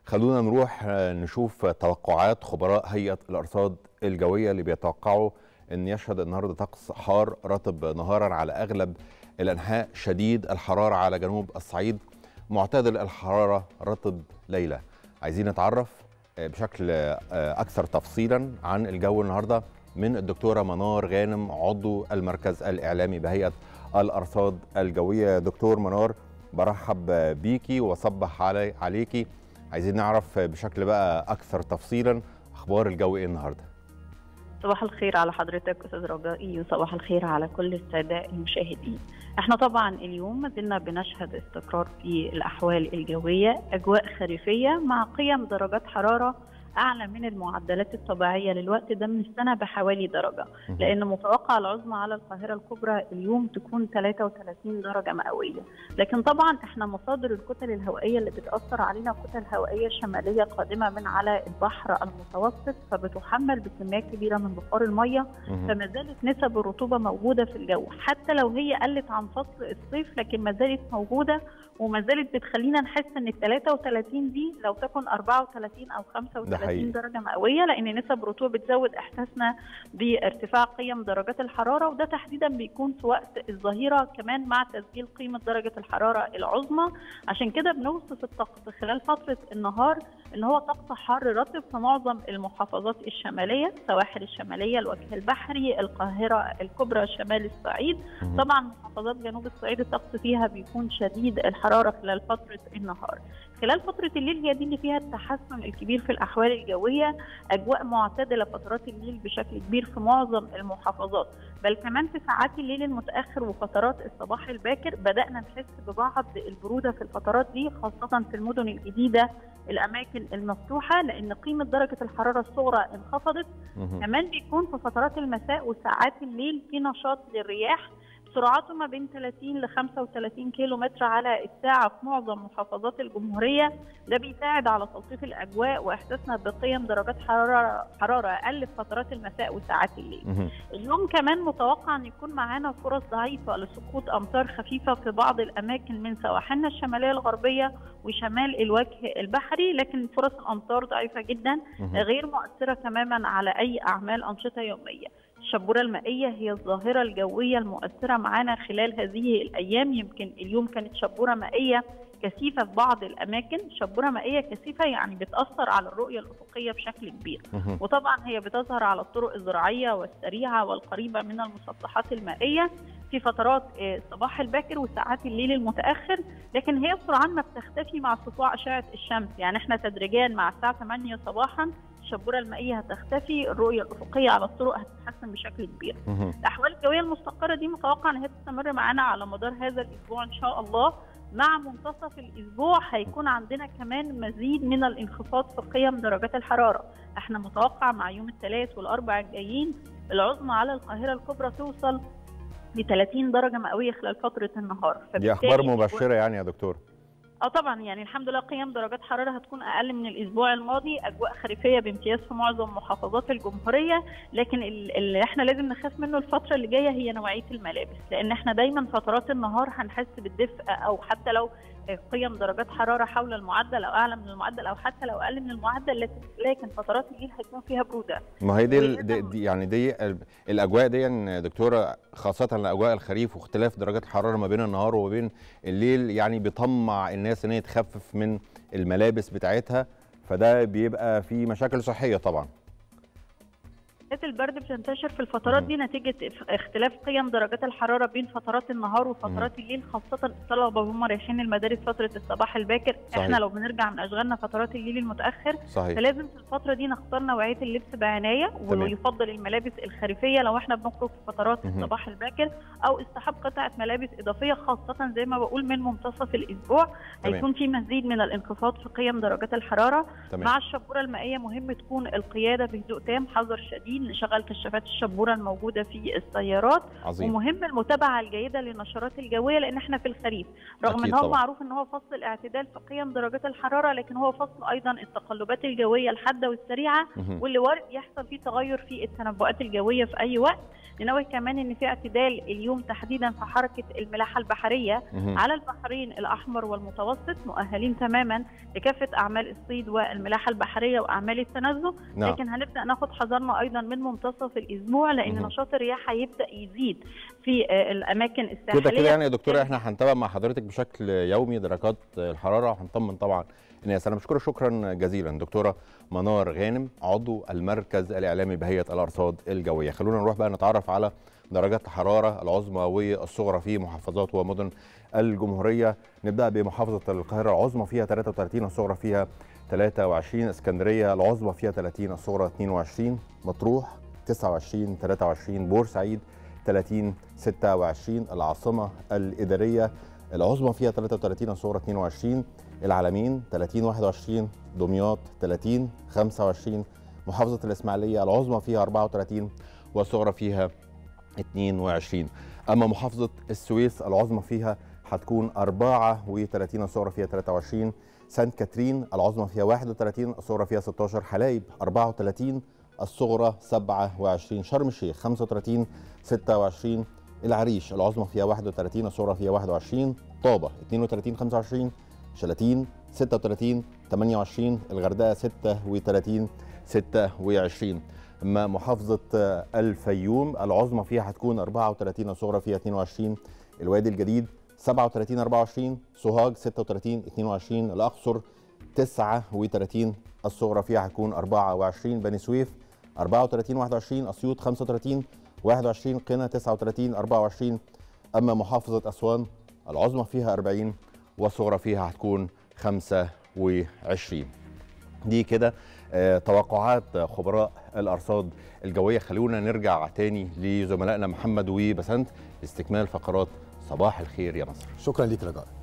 خلونا نروح نشوف توقعات خبراء هيئة الأرصاد الجوية اللي بيتوقعوا أن يشهد النهاردة طقس حار رطب نهارا على أغلب الأنحاء شديد الحرارة على جنوب الصعيد معتدل الحرارة رطب ليلة عايزين نتعرف بشكل أكثر تفصيلا عن الجو النهاردة من الدكتورة منار غانم عضو المركز الإعلامي بهيئة الأرصاد الجوية دكتور منار برحب بيكي وصبح علي عليكي عايزين نعرف بشكل بقى اكثر تفصيلا اخبار الجو ايه النهارده صباح الخير على حضرتك استاذ رجائي وصباح الخير على كل الساده المشاهدين احنا طبعا اليوم ما زلنا بنشهد استقرار في الاحوال الجويه اجواء خريفيه مع قيم درجات حراره اعلى من المعدلات الطبيعيه للوقت ده من السنه بحوالي درجه لان متوقع العظمى على القاهره الكبرى اليوم تكون 33 درجه مئويه لكن طبعا احنا مصادر الكتل الهوائيه اللي بتاثر علينا كتل هوائيه شماليه قادمه من على البحر المتوسط فبتحمل بكميات كبيره من بخار الميه فما زالت نسب الرطوبه موجوده في الجو حتى لو هي قلت عن فصل الصيف لكن ما زالت موجوده وما زالت بتخلينا نحس ان ال 33 دي لو تكن 34 او 35 30 درجه مئويه لان نسب رطوبه بتزود احساسنا بارتفاع قيم درجات الحراره وده تحديدا بيكون في وقت الظهيره كمان مع تسجيل قيمه درجه الحراره العظمى عشان كده بنوصف الطقس خلال فتره النهار ان هو طقس حار رطب في معظم المحافظات الشماليه السواحل الشماليه الوجه البحري القاهره الكبرى شمال الصعيد طبعا محافظات جنوب الصعيد الطقس فيها بيكون شديد الحراره خلال فتره النهار خلال فتره الليل هي دي اللي فيها التحسن الكبير في الاحوال الجويه اجواء معتدله فترات الليل بشكل كبير في معظم المحافظات بل كمان في ساعات الليل المتاخر وفترات الصباح الباكر بدانا نحس ببعض البروده في الفترات دي خاصه في المدن الجديده الاماكن المفتوحه لان قيمه درجه الحراره الصغرى انخفضت كمان بيكون في فترات المساء وساعات الليل في نشاط للرياح سرعته ما بين 30 ل 35 كيلو متر على الساعة في معظم محافظات الجمهورية ده بيساعد على تلطيف الأجواء وإحساسنا بقيم درجات حرارة حرارة أقل في فترات المساء وساعات الليل. اليوم كمان متوقع أن يكون معانا فرص ضعيفة لسقوط أمطار خفيفة في بعض الأماكن من سواحلنا الشمالية الغربية وشمال الوجه البحري لكن فرص الأمطار ضعيفة جدا غير مؤثرة تماما على أي أعمال أنشطة يومية. الشبوره المائيه هي الظاهره الجويه المؤثره معانا خلال هذه الايام يمكن اليوم كانت شبوره مائيه كثيفه في بعض الاماكن شبوره مائيه كثيفه يعني بتاثر على الرؤيه الافقيه بشكل كبير وطبعا هي بتظهر على الطرق الزراعيه والسريعه والقريبه من المسطحات المائيه في فترات الصباح الباكر وساعات الليل المتاخر لكن هي سرعان ما بتختفي مع سطوع اشعه الشمس يعني احنا تدريجيا مع الساعه 8 صباحا الشبوره المائيه هتختفي الرؤيه الافقيه على الطرق هتتحسن بشكل كبير الاحوال الجويه المستقره دي متوقع ان هي تستمر معانا على مدار هذا الاسبوع ان شاء الله مع منتصف الاسبوع هيكون عندنا كمان مزيد من الانخفاض في قيم درجات الحراره احنا متوقع مع يوم الثلاث والاربع الجايين العظمى على القاهره الكبرى توصل ل 30 درجه مئويه خلال فتره النهار دي اخبار مبشره يعني يا دكتور اه طبعا يعني الحمد لله قيم درجات حراره هتكون اقل من الاسبوع الماضي اجواء خريفيه بامتياز في معظم محافظات الجمهوريه لكن اللي احنا لازم نخاف منه الفتره اللي جايه هي نوعيه الملابس لان احنا دايما فترات النهار هنحس بالدفء او حتى لو قيم درجات حراره حول المعدل او اعلى من المعدل او حتى لو اقل من المعدل لكن فترات الليل هيكون فيها بروده ما هي دي, دي, دي يعني دي الاجواء دي دكتوره خاصه الاجواء الخريف واختلاف درجات الحراره ما بين النهار وما بين الليل يعني بيطمع الناس ان هي تخفف من الملابس بتاعتها فده بيبقى في مشاكل صحيه طبعا حالات البرد بتنتشر في الفترات دي نتيجه اختلاف قيم درجات الحراره بين فترات النهار وفترات الليل خاصه الطلبه وهم رايحين المدارس فتره الصباح الباكر صحيح. احنا لو بنرجع من اشغالنا فترات الليل المتاخر صحيح. فلازم في الفتره دي نختار نوعيه اللبس بعنايه ويفضل الملابس الخريفيه لو احنا بنخرج في فترات الصباح الباكر او استحب قطعه ملابس اضافيه خاصه زي ما بقول من منتصف الاسبوع تمام. هيكون في مزيد من الانخفاض في قيم درجات الحراره تمام. مع الشبوره المائيه مهم تكون القياده بهدوء تام حذر شديد المسافرين نشغل كشافات الشبوره الموجوده في السيارات عظيم ومهم المتابعه الجيده للنشرات الجويه لان احنا في الخريف رغم أكيد ان هو طبعاً. معروف ان هو فصل الاعتدال في قيم درجات الحراره لكن هو فصل ايضا التقلبات الجويه الحاده والسريعه مهم. واللي وارد يحصل فيه تغير في التنبؤات الجويه في اي وقت ننوه كمان ان في اعتدال اليوم تحديدا في حركه الملاحه البحريه مهم. على البحرين الاحمر والمتوسط مؤهلين تماما لكافه اعمال الصيد والملاحه البحريه واعمال التنزه نعم لكن هنبدا ناخد حذرنا ايضا من منتصف الاسبوع لان مهم. نشاط الرياح هيبدا يزيد في آه، الاماكن الساحليه كده كده يعني يا دكتوره احنا هنتابع مع حضرتك بشكل يومي درجات الحراره وهنطمن طبعا الناس انا بشكرك شكرا جزيلا دكتوره منار غانم عضو المركز الاعلامي بهيئه الارصاد الجويه خلونا نروح بقى نتعرف على درجات الحراره العظمى والصغرى في محافظات ومدن الجمهوريه نبدا بمحافظه القاهره العظمى فيها 33 الصغرى فيها 23 اسكندريه العظمى فيها 30 الصغرى 22 مطروح 29 23 بورسعيد 30 26 العاصمة الإدارية العظمى فيها 33 الصغرى 22 العالمين 30 21 دمياط 30 25 محافظة الإسماعيلية العظمى فيها 34 والصغرى فيها 22 أما محافظة السويس العظمى فيها هتكون 34 الصغرى فيها 23 سانت كاترين العظمى فيها 31 الصغرى فيها 16 حلايب 34 الصغرى 27 شرم الشيخ 35 26 العريش العظمى فيها 31 الصغرى فيها 21 طابة 32 25 شلاتين 36 28 الغردقة 36 26 أما محافظة آه، الفيوم العظمى فيها هتكون 34 الصغرى فيها 22 الوادي الجديد 37 24 سوهاج 36 22 الأقصر 39 الصغرى فيها هتكون 24 بني سويف 34 21 اسيوط 35 21 قنا 39 24 اما محافظه اسوان العظمى فيها 40 والصغرى فيها هتكون 25 دي كده آه، توقعات خبراء الارصاد الجويه خلونا نرجع تاني لزملائنا محمد وبسنت لاستكمال فقرات صباح الخير يا مصر شكرا ليك رجاء